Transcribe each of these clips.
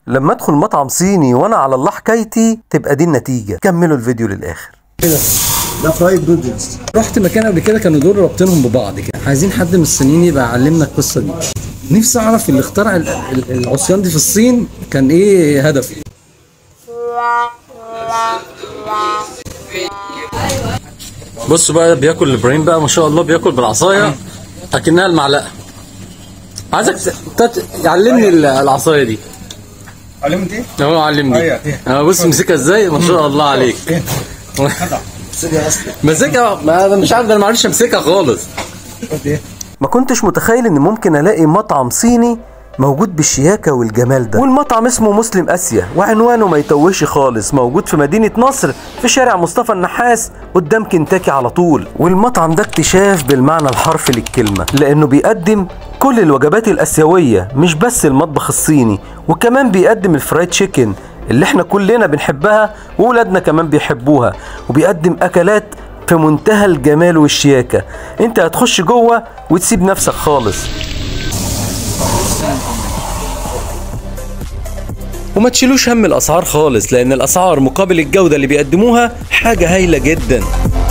لما ادخل مطعم صيني وانا على الله حكايتي تبقى دي النتيجة كملوا الفيديو للاخر ده فرايد نودلز رحت مكان قبل كده كانوا دول رابطينهم ببعض كده عايزين حد من الصينيين يبقى يعلمنا القصه دي نفسي اعرف اللي اخترع ال- ال- العصيان دي في الصين كان ايه هدفه بص بقى بياكل ابراهيم بقى ما شاء الله بياكل بالعصايه اكنها المعلقه عايزك ت- ت- يعلمني ال- العصايه دي علمت ايه؟ اهو علمني أيوة. اه بص مسكها ازاي ما شاء الله عليك سيدي اصلا مسكها ما انا مش عارف ده انا ما عرفتش امسكها خالص قلت ايه؟ ما كنتش متخيل ان ممكن الاقي مطعم صيني موجود بالشياكة والجمال ده والمطعم اسمه مسلم اسيا وعنوانه ما يتوهش خالص موجود في مدينة نصر في شارع مصطفى النحاس قدام كنتاكي على طول والمطعم ده اكتشاف بالمعنى الحرفي للكلمة لانه بيقدم كل الوجبات الاسيوية مش بس المطبخ الصيني وكمان بيقدم الفرايد تشيكن اللي احنا كلنا بنحبها وولادنا كمان بيحبوها وبيقدم اكلات في منتهى الجمال والشياكة انت هتخش جوه وتسيب نفسك خالص وما تشيلوش هم الاسعار خالص لان الاسعار مقابل الجودة اللي بيقدموها حاجة هايلة جدا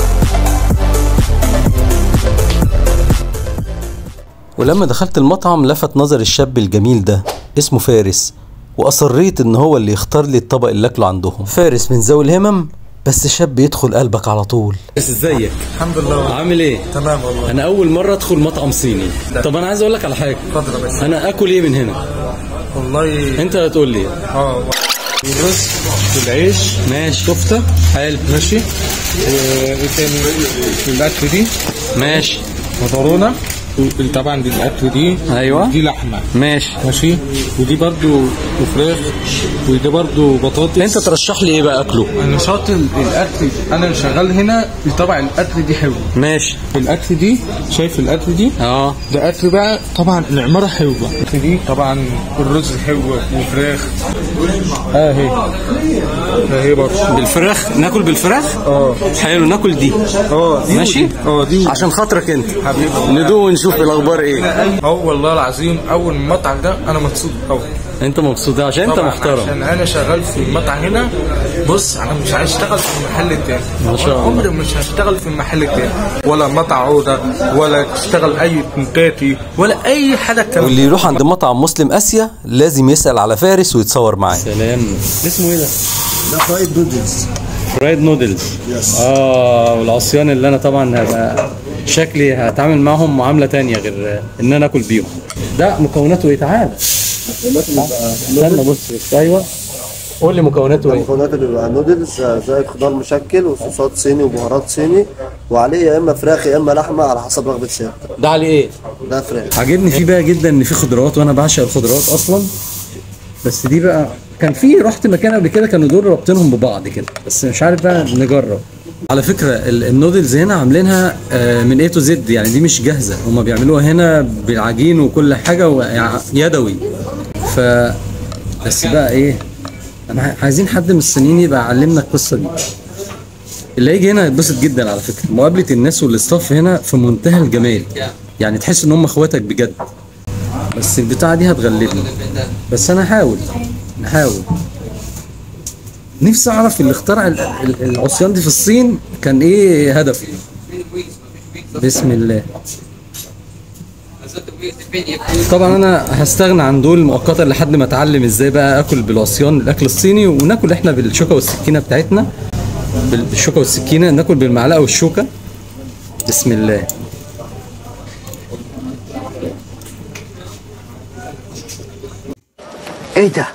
ولما دخلت المطعم لفت نظر الشاب الجميل ده اسمه فارس واصريت ان هو اللي يختار لي الطبق اللي اكله عندهم فارس من ذوي الهمم بس شاب يدخل قلبك على طول بس ازيك الحمد لله عامل ايه تمام والله انا اول مره ادخل مطعم صيني طب انا عايز اقول لك على حاجه اتفضل يا باشا انا اكل ايه من هنا والله انت هتقول لي اه الرز والعيش ماشي كفته حلو ماشي وايه تاني الاكل دي ماشي مكرونه طبعا دي الاكل دي أيوة. دي لحمه ماشي ماشي ودي برضو فراخ ودي برضو بطاطس انت ترشح لي ايه بقى اكله انا شاطر الاكل انا اللي شغال هنا طبعا الاكل دي حلو ماشي الاكل دي شايف الاكل دي اه ده اكل بقى طبعا العماره حلوه الاكل دي طبعا الرز حلو وفراخ اهي اهي برضه بالفراخ ناكل بالفراخ اه حلو ناكل دي اه دي ماشي ودي. اه دي ودي. عشان خاطرك انت حبيبي ندوق ونشوف الاخبار ايه اه والله العظيم اول ما المطعم ده انا مبسوط قوي انت مبسوط عشان انت طبعاً محترم عشان انا شغال في المطعم هنا بص انا مش عايز اشتغل في المحل التاني ما شاء الله. عمري مش هشتغل في المحل التاني ولا مطعم عوده ولا اشتغل اي كنتاتي ولا اي حاجه كمان واللي يروح عند مطعم مسلم اسيا لازم يسأل على فارس ويتصور معاه سلام اسمه ايه ده ده فرايد نودلز فرايد نودلز اه والعصيان اللي انا طبعا هبقى شكلي هتعامل معاهم معامله تانية غير ان انا اكل بيهم ده مكوناته ايه تعالى استنى بص ايوه قول لي مكوناته ايه المكونات اللي بيبقى نودلز آه، زائد خضار مشكل وصوصات صيني وبهارات صيني وعليه يا اما فراخ يا اما لحمه على حسب رغبه سيادتك ده عليه ايه ده فراخ عاجبني فيه بقى جدا ان في خضروات وانا بعشق الخضروات اصلا بس دي بقى كان في رحت مكان قبل كده كانوا دول رابطينهم ببعض كده بس مش عارف بقى نجرب على فكره ال- النودلز هنا عاملينها آه، من اي تو زد يعني دي مش جاهزه هما بيعملوها هنا بالعجين وكل حاجه و- يعني يدوي ف بس بقى ايه انا ع- عايزين حد من الصينيين يبقى يعلمنا القصه دي اللي هيجي هنا هيتبسط جدا على فكره مقابله الناس والاستاف هنا في منتهى الجمال يعني تحس ان هم اخواتك بجد بس البتاعه دي هتغلبني بس انا هحاول نحاول نفسي اعرف اللي اخترع ال- ال- العصيان دي في الصين كان ايه هدفه بسم الله طبعا انا هستغنى عن دول مؤقتا لحد ما اتعلم ازاي بقى اكل بالعصيان الاكل الصيني وناكل احنا بالشوكه والسكينه بتاعتنا بال- بالشوكه والسكينه ناكل بالمعلقه والشوكه بسم الله ايه ده؟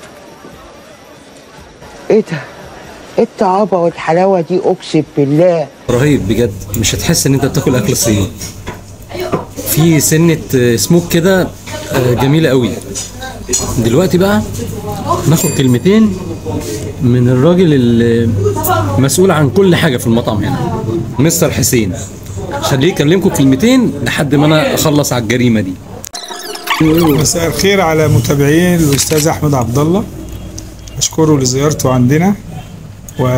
ايه ده؟ ايه الطعابة والحلاوة دي اقسم بالله رهيب بجد مش هتحس ان انت بتاكل اكل صيني في سنة آه، سموك كده آه، جميلة قوي دلوقتي بقى ناخد كلمتين من الراجل اللي مسؤول عن كل حاجة في المطعم هنا مستر حسين خليه يكلمكم كلمتين لحد ما انا اخلص على الجريمة دي مساء الخير على متابعين الاستاذ احمد عبد الله اشكره لزيارته عندنا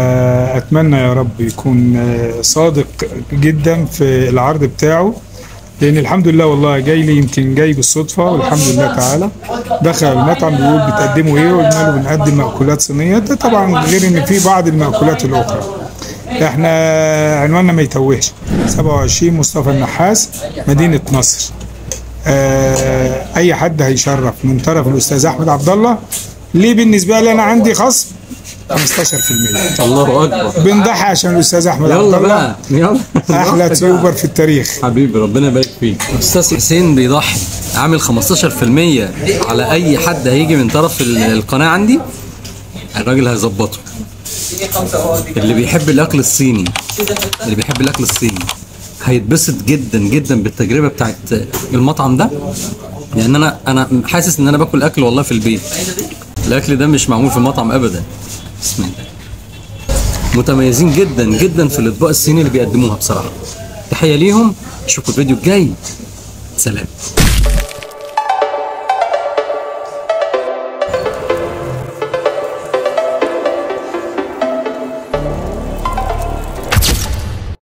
واتمنى يا رب يكون آه، صادق جدا في العرض بتاعه لان الحمد لله والله جاي لي يمكن جاي بالصدفه والحمد لله تعالى دخل المطعم بيقول بتقدموا ايه قلنا له بنقدم مأكولات صينيه ده طبعا غير ان في بعض المأكولات الاخرى احنا عنواننا ما يتوهش 27 مصطفى النحاس مدينه نصر آه اي حد هيشرف من طرف الاستاذ احمد عبد الله ليه بالنسبه لي انا عندي خصم 15% الله اكبر بنضحي عشان الاستاذ احمد عبد يلا الله بقى يلا احلى سوبر في التاريخ حبيبي ربنا يبارك فيك استاذ حسين بيضحي عامل 15% على اي حد هيجي من طرف ال- القناه عندي الراجل هيظبطه اللي بيحب الاكل الصيني اللي بيحب الاكل الصيني هيتبسط جدا جدا بالتجربه بتاعت المطعم ده لان انا انا حاسس ان انا باكل اكل والله في البيت الاكل ده مش معمول في مطعم ابدا بسم الله متميزين جدا جدا في الاطباق الصيني اللي بيقدموها بصراحه تحيه ليهم اشوفكم الفيديو الجاي سلام